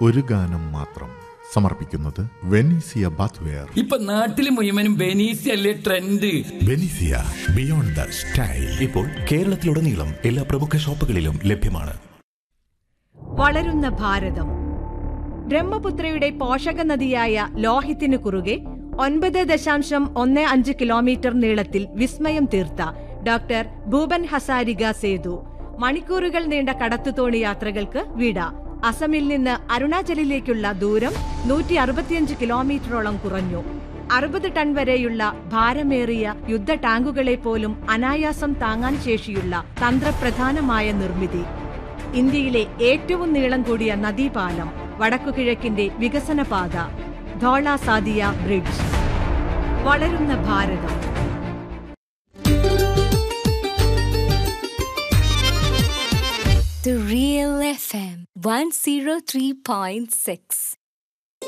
ഒരു ഗാനം മാത്രം സമർപ്പിക്കുന്നത് വെനീസിയ ബാത്വെയർ ഇപ്പൊ നാട്ടില് മുഴുവനും ബെനീസി അല്ലേ ട്രെൻഡ് വെനീസിയ ബിയോണ്ട് ദ സ്റ്റൈൽ ഇപ്പോൾ കേരളത്തിലുടനീളം എല്ലാ പ്രമുഖ ഷോപ്പുകളിലും ലഭ്യമാണ് വളരുന്ന ഭാരതം ബ്രഹ്മപുത്രയുടെ പോഷക നദിയായ ലോഹിത്തിനു കുറുകെ ഒൻപത് ദശാംശം ഒന്ന് അഞ്ച് കിലോമീറ്റർ നീളത്തിൽ വിസ്മയം തീർത്ത ഡോക്ടർ ഭൂപൻ ഹസാരിക സേതു മണിക്കൂറുകൾ നീണ്ട കടത്തുതോണി യാത്രകൾക്ക് വിട അസമിൽ നിന്ന് അരുണാചലിലേക്കുള്ള ദൂരം നൂറ്റി അറുപത്തിയഞ്ച് കിലോമീറ്ററോളം കുറഞ്ഞു അറുപത് ടൺ വരെയുള്ള ഭാരമേറിയ യുദ്ധ ടാങ്കുകളെ പോലും അനായാസം താങ്ങാൻ ശേഷിയുള്ള തന്ത്രപ്രധാനമായ നിർമ്മിതി ഇന്ത്യയിലെ ഏറ്റവും നീളം കൂടിയ നദീപാലം വടക്കുകിഴക്കിന്റെ വികസന പാത ധോള സാദിയ ബ്രിഡ്ജ് വളരുന്ന ഭാരതം The Real FM 103.6.